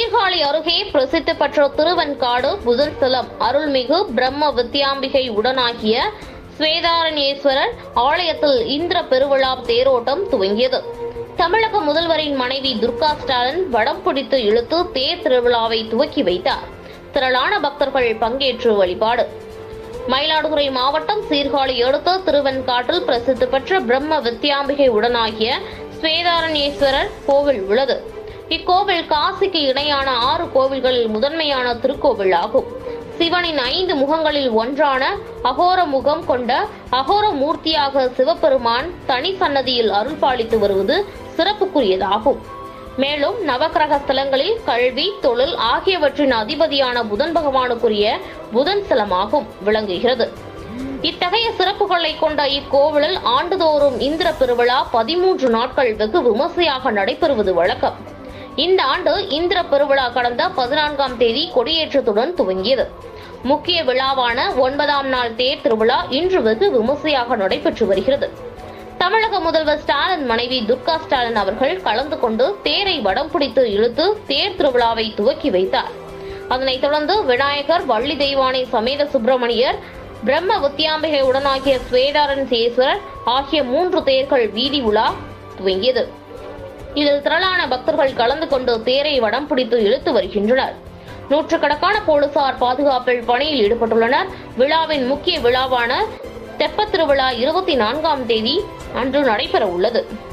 சீர்காழி அருகே பிரசித்தி பெற்ற திருவெண்காடு புதன்ஸ்தலம் அருள்மிகு பிரம்ம வித்யாம்பிகை உடனாகிய ஸ்வேதாரண்யேஸ்வரர் ஆலயத்தில் இந்திர பெருவிழா தேரோட்டம் துவங்கியது தமிழக முதல்வரின் மனைவி துர்கா ஸ்டாலின் வடம் பிடித்து இழுத்து தேர் திருவிழாவை துவக்கி வைத்தார் திரளான பக்தர்கள் பங்கேற்று வழிபாடு மயிலாடுதுறை மாவட்டம் சீர்காழி அடுத்த திருவெண்காட்டில் பிரசித்தி பெற்ற பிரம்ம வித்யாம்பிகை உடனாகிய ஸ்வேதாரண்யேஸ்வரர் கோவில் உள்ளது இக்கோவில் காசிக்கு இணையான ஆறு கோவில்களில் முதன்மையான திருக்கோவில் ஆகும் சிவனின் ஐந்து முகங்களில் ஒன்றான அகோர முகம் கொண்ட அகோர மூர்த்தியாக சிவபெருமான் தனி சன்னதியில் அருள் பாலித்து வருவது சிறப்புக்குரியதாகும் மேலும் நவக்கிரக ஸ்தலங்களில் கல்வி தொழில் ஆகியவற்றின் அதிபதியான புதன் பகவானுக்குரிய புதன் ஸ்தலமாகும் விளங்குகிறது இத்தகைய சிறப்புகளை கொண்ட இக்கோவிலில் ஆண்டுதோறும் இந்திர பெருவிழா பதிமூன்று நாட்கள் வெகு விமர்சையாக நடைபெறுவது வழக்கம் இந்த ஆண்டு இந்திர பெருவிழா கடந்த பதினான்காம் தேதி கொடியேற்றத்துடன் துவங்கியது முக்கிய விழாவான ஒன்பதாம் நாள் தேர் திருவிழா இன்று வெகு விமர்சையாக நடைபெற்று வருகிறது தமிழக முதல்வர் ஸ்டாலின் மனைவி துர்கா ஸ்டாலின் அவர்கள் கலந்து கொண்டு தேரை வடம் பிடித்து இழுத்து தேர் திருவிழாவை துவக்கி வைத்தார் அதனைத் தொடர்ந்து விநாயகர் வள்ளி தெய்வானை சமேத சுப்பிரமணியர் பிரம்ம வித்யாம்பிகை உடனாகிய ஸ்வேதாரன் சேஸ்வரர் ஆகிய மூன்று தேர்கள் வீதி உலா துவங்கியது இதில் திரளான பக்தர்கள் கலந்து கொண்டு தேரை வடம் பிடித்து இழுத்து வருகின்றனர் நூற்றுக்கணக்கான போலீசார் பாதுகாப்பில் பணியில் ஈடுபட்டுள்ளனர் விழாவின் முக்கிய விழாவான தெப்பத் திருவிழா இருபத்தி நான்காம் தேதி அன்று நடைபெற உள்ளது